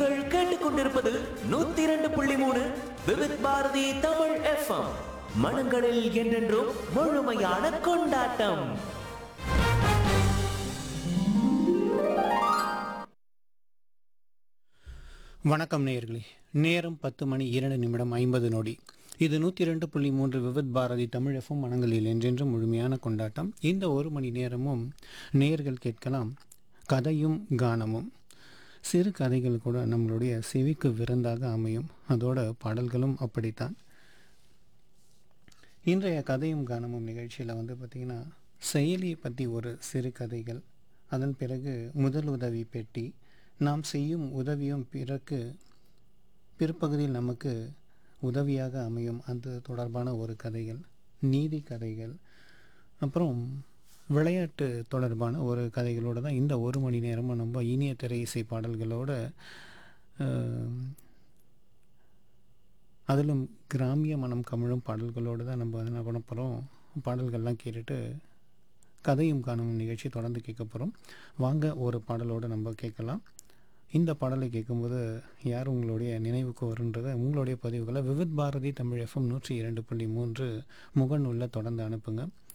நீங்கள் கேட்டுக்கொண்டிருப்பது நூத்தி இரண்டு புள்ளி மூணு விவித் பாரதி தமிழ் எஃப்எம் மனங்களில் என்றென்றும் முழுமையான கொண்டாட்டம் வணக்கம் நேயர்களே நேரம் பத்து மணி இரண்டு நிமிடம் ஐம்பது நொடி இது நூற்றி ரெண்டு புள்ளி மூன்று விவித் பாரதி தமிழ் எஃப்எம் மனங்களில் என்றென்றும் முழுமையான கொண்டாட்டம் இந்த ஒரு மணி நேரமும் நேயர்கள் கேட்கலாம் கதையும் கானமும் சிறு கதைகள் கூட நம்மளுடைய செவிக்கு விருந்தாக அமையும் அதோட பாடல்களும் அப்படித்தான் இன்றைய கதையும் கானமும் நிகழ்ச்சியில் வந்து பார்த்திங்கன்னா செயலியை பற்றி ஒரு சிறு கதைகள் அதன் பிறகு முதல் உதவி பெட்டி நாம் செய்யும் உதவியும் பிறகு பிற்பகுதியில் நமக்கு உதவியாக அமையும் அது தொடர்பான ஒரு கதைகள் நீதி கதைகள் அப்புறம் விளையாட்டு தொடர்பான ஒரு கதைகளோடு தான் இந்த ஒரு மணி நேரமும் நம்ம இனிய திரை இசை பாடல்களோட அஹ், அதிலும் கிராமிய மனம் கமிழும் பாடல்களோடு தான் நம்ம என்ன பண்ண போகிறோம் பாடல்கள்லாம் கேட்டுட்டு கதையும் காணும் நிகழ்ச்சி தொடர்ந்து கேட்க போகிறோம் வாங்க ஒரு பாடலோடு நம்ம கேட்கலாம் இந்த பாடலை கேட்கும்போது யார் உங்களுடைய நினைவுக்கு வருன்றதை உங்களுடைய பதிவுகளை விவித் பாரதி தமிழ் எஃப்எம் நூற்றி இரண்டு புள்ளி மூன்று முகநூலில் தொடர்ந்து அனுப்புங்க